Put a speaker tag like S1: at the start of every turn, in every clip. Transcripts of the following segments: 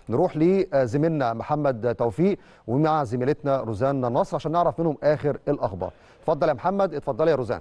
S1: نروح لزميلنا محمد توفيق ومع زميلتنا روزان نصر عشان نعرف منهم اخر الاخبار اتفضل يا محمد اتفضل يا روزان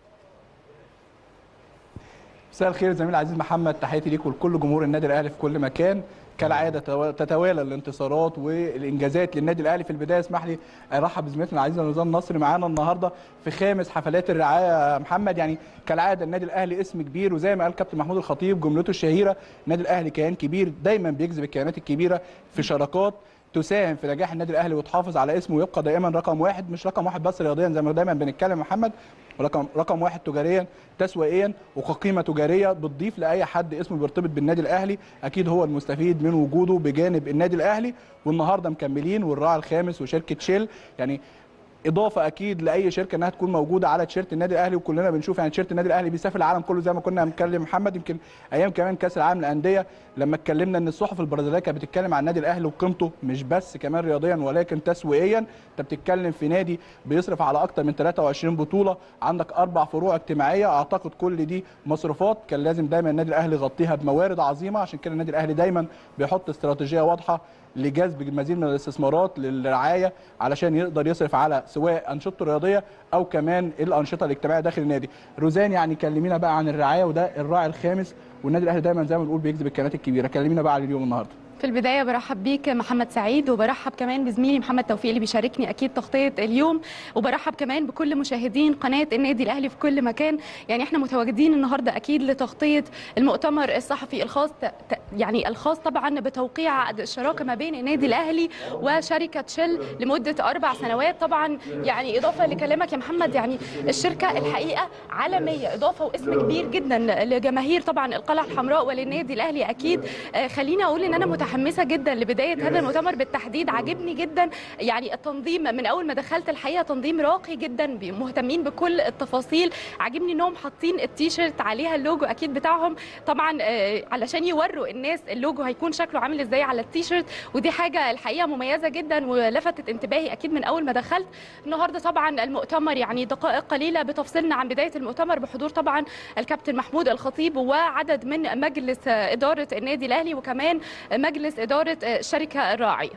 S2: مساء الخير زميل العزيز محمد تحياتي ليك ولكل جمهور النادي الاهلي في كل مكان كالعاده تو- تتوالى الانتصارات والانجازات للنادي الاهلي في البدايه اسمح لي ارحب بزميلتنا العزيزه نزار نصر معانا النهارده في خامس حفلات الرعايه يا محمد يعني كالعاده النادي الاهلي اسم كبير وزي ما قال كابتن محمود الخطيب جملته الشهيره النادي الاهلي كيان كبير دايما بيجذب الكيانات الكبيره في شراكات تساهم في نجاح النادي الاهلي وتحافظ على اسمه ويبقى دائما رقم واحد مش رقم واحد بس رياضيا زي ما دايما بنتكلم يا محمد ورقم رقم واحد تجاريا تسويقيا وكقيمه تجاريه بتضيف لاي حد اسمه بيرتبط بالنادي الاهلي اكيد هو المستفيد من وجوده بجانب النادي الاهلي والنهارده مكملين والراعي الخامس وشركه شيل يعني اضافه اكيد لاي شركه انها تكون موجوده على تيشيرت النادي الاهلي وكلنا بنشوف يعني تيشيرت النادي الاهلي بيسافر العالم كله زي ما كنا بنتكلم محمد يمكن ايام كمان كاس العالم للانديه لما اتكلمنا ان الصحف البرازيليه كانت بتتكلم عن النادي الاهلي وقيمته مش بس كمان رياضيا ولكن تسويقيا انت بتتكلم في نادي بيصرف على اكتر من 23 بطوله عندك اربع فروع اجتماعيه اعتقد كل دي مصروفات كان لازم دايما النادي الاهلي يغطيها بموارد عظيمه عشان كده النادي الاهلي دايما بيحط استراتيجيه واضحه لجذب المزيد من الاستثمارات للرعايه علشان يقدر يصرف على سواء انشطته الرياضيه او كمان الانشطه الاجتماعيه داخل النادي. روزان يعني كلمينا بقى عن الرعايه وده الراعي الخامس والنادي الاهلي دايما زي ما بنقول بيجذب الكيانات الكبيره، كلمينا بقى عن اليوم النهارده.
S3: في البدايه برحب بيك محمد سعيد وبرحب كمان بزميلي محمد توفيق اللي بيشاركني اكيد تغطيه اليوم وبرحب كمان بكل مشاهدين قناه النادي الاهلي في كل مكان يعني احنا متواجدين النهارده اكيد لتغطيه المؤتمر الصحفي الخاص ت- ت- يعني الخاص طبعا بتوقيع عقد الشراكه ما بين النادي الاهلي وشركه شل لمده اربع سنوات طبعا يعني اضافه لكلامك يا محمد يعني الشركه الحقيقه عالميه اضافه واسم كبير جدا لجماهير طبعا القلعه الحمراء وللنادي الاهلي اكيد آه، خليني اقول ان انا متحمسه جدا لبدايه هذا المؤتمر بالتحديد عاجبني جدا يعني التنظيم من اول ما دخلت الحقيقه تنظيم راقي جدا بي- مهتمين بكل التفاصيل عاجبني انهم حاطين التيشيرت عليها اللوجو اكيد بتاعهم طبعا آه، علشان يوروا الناس اللوجو هيكون شكله عامل ازاي على التيشيرت ودي حاجه الحقيقه مميزه جدا ولفتت انتباهي اكيد من اول ما دخلت النهارده طبعا المؤتمر يعني دقائق قليله بتفصلنا عن بدايه المؤتمر بحضور طبعا الكابتن محمود الخطيب وعدد من مجلس آه، اداره النادي الاهلي وكمان مجلس اداره آه، الشركه الراعيه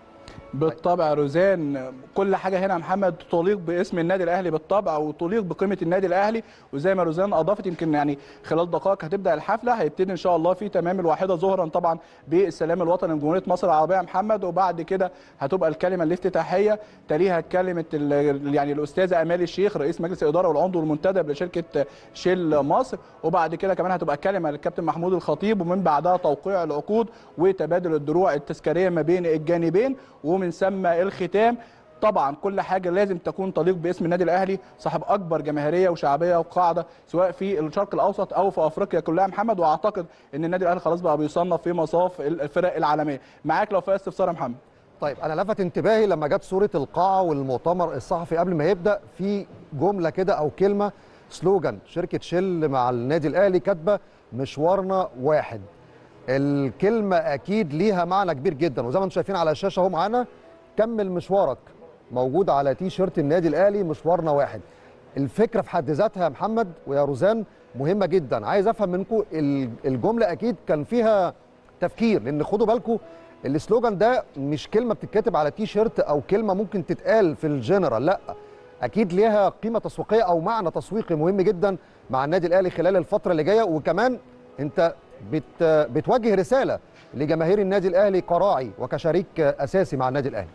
S2: بالطبع روزان كل حاجه هنا يا محمد تليق باسم النادي الاهلي بالطبع وتليق بقيمه النادي الاهلي وزي ما روزان اضافت يمكن يعني خلال دقائق هتبدا الحفله هيبتدي ان شاء الله في تمام الواحده ظهرا طبعا بالسلام الوطني لجمهوريه مصر العربيه يا محمد وبعد كده هتبقى الكلمه الافتتاحيه تليها كلمه ال- يعني الاستاذه امال الشيخ رئيس مجلس الاداره والعضو المنتدب لشركه شيل مصر وبعد كده كمان هتبقى كلمه للكابتن محمود الخطيب ومن بعدها توقيع العقود وتبادل الدروع التذكاريه ما بين الجانبين ومن ثم الختام طبعا كل حاجه لازم تكون تليق باسم النادي الاهلي صاحب اكبر جماهيريه وشعبيه وقاعده سواء في الشرق الاوسط او في افريقيا كلها يا محمد واعتقد ان النادي الاهلي خلاص بقى بيصنف في مصاف الفرق العالميه معاك لو في استفسار يا محمد
S1: طيب انا لفت انتباهي لما جت صوره القاعه والمؤتمر الصحفي قبل ما يبدا في جمله كده او كلمه سلوجان شركه شل مع النادي الاهلي كاتبه مشوارنا واحد الكلمه اكيد ليها معنى كبير جدا وزي ما انتم شايفين على الشاشه اهو معانا كمل مشوارك موجود على تي شيرت النادي الاهلي مشوارنا واحد الفكره في حد ذاتها يا محمد ويا روزان مهمه جدا عايز افهم منكم الجمله اكيد كان فيها تفكير لان خدوا بالكم السلوجان ده مش كلمه بتتكتب على تي شيرت او كلمه ممكن تتقال في الجنرال لا اكيد ليها قيمه تسويقيه او معنى تسويقي مهم جدا مع النادي الاهلي خلال الفتره اللي جايه وكمان انت بت بتوجه رساله لجماهير النادي الاهلي كراعي وكشريك اساسي مع النادي الاهلي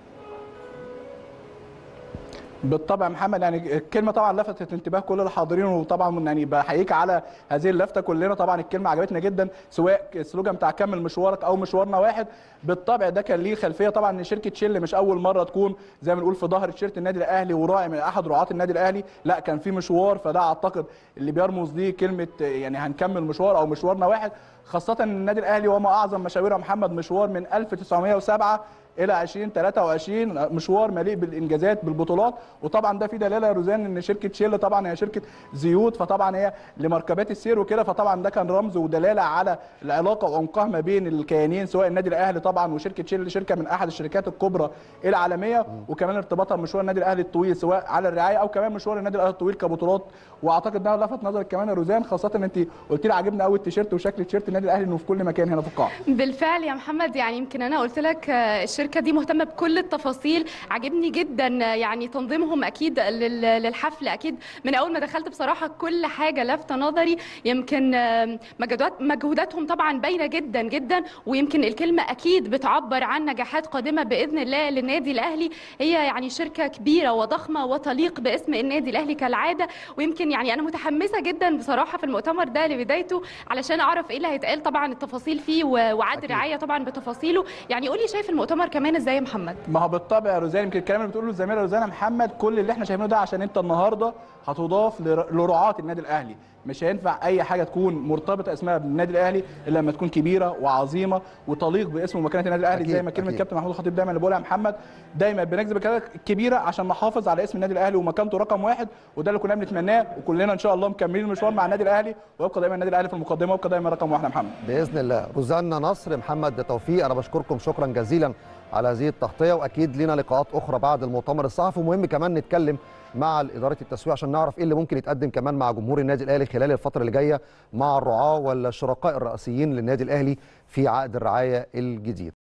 S2: بالطبع يا محمد يعني الكلمه طبعا لفتت انتباه كل الحاضرين وطبعا يعني بحييك على هذه اللفته كلنا طبعا الكلمه عجبتنا جدا سواء السلوجان بتاع كمل مشوارك او مشوارنا واحد بالطبع ده كان ليه خلفيه طبعا ان شركه شل مش اول مره تكون زي ما بنقول في ظهر تيشيرت النادي الاهلي وراعي من احد رعاه النادي الاهلي لا كان في مشوار فده اعتقد اللي بيرمز ليه كلمه يعني هنكمل مشوار او مشوارنا واحد خاصه ان النادي الاهلي وما اعظم مشاوير محمد مشوار من 1907 الى 2023 مشوار مليء بالانجازات بالبطولات وطبعا ده في دلاله يا روزان ان شركه شيل طبعا هي شركه زيوت فطبعا هي لمركبات السير وكده فطبعا ده كان رمز ودلاله على العلاقه وعمقها ما بين الكيانين سواء النادي الاهلي طبعا وشركه شيل شركه من احد الشركات الكبرى العالميه وكمان ارتباطها بمشوار النادي الاهلي الطويل سواء على الرعايه او كمان مشوار النادي الاهلي الطويل كبطولات واعتقد ده لفت نظرك كمان يا روزان خاصه ان انت قلت لي عاجبني قوي التيشيرت وشكل التيشيرت النادي النادي الاهلي انه في كل مكان هنا في القاعه
S3: بالفعل يا محمد يعني يمكن انا قلت لك آه، الشركه دي مهتمه بكل التفاصيل عجبني جدا آه، يعني تنظيمهم اكيد لل- للحفل اكيد من اول ما دخلت بصراحه كل حاجه لافته نظري يمكن آه، مجهودات مجهوداتهم طبعا باينه جدا جدا ويمكن الكلمه اكيد بتعبر عن نجاحات قادمه باذن الله للنادي الاهلي هي يعني شركه كبيره وضخمه وتليق باسم النادي الاهلي كالعاده ويمكن يعني انا متحمسه جدا بصراحه في المؤتمر ده لبدايته علشان اعرف ايه اللي هيتقال طبعا التفاصيل فيه و- وعد
S1: أكيد.
S3: الرعايه طبعا بتفاصيله يعني قولي شايف المؤتمر كمان ازاي يا محمد
S2: ما هو بالطبع يا روزان يمكن الكلام اللي بتقوله الزميله روزانا محمد كل اللي احنا شايفينه ده عشان انت النهارده هتضاف لر- لرعاه النادي الاهلي مش هينفع اي حاجه تكون مرتبطه اسمها بالنادي الاهلي الا لما تكون كبيره وعظيمه وتليق باسم ومكانه النادي الاهلي
S1: أكيد،
S2: زي ما كلمه
S1: أكيد.
S2: كابتن محمود الخطيب دايما اللي بيقولها يا محمد دايما بنجذب الكلمات الكبيره عشان نحافظ على اسم النادي الاهلي ومكانته رقم واحد وده اللي كنا بنتمناه وكلنا ان شاء الله مكملين المشوار مع النادي الاهلي ويبقى دايما النادي الاهلي في المقدمه ويبقى دايما رقم واحد يا محمد
S1: باذن الله روزانا نصر محمد توفيق انا بشكركم شكرا جزيلا على هذه التغطيه واكيد لنا لقاءات اخرى بعد المؤتمر الصحفي ومهم كمان نتكلم مع اداره التسويق عشان نعرف ايه اللي ممكن يتقدم كمان مع جمهور النادي الاهلي خلال الفتره اللي جايه مع الرعاه والشركاء الرئيسيين للنادي الاهلي في عقد الرعايه الجديد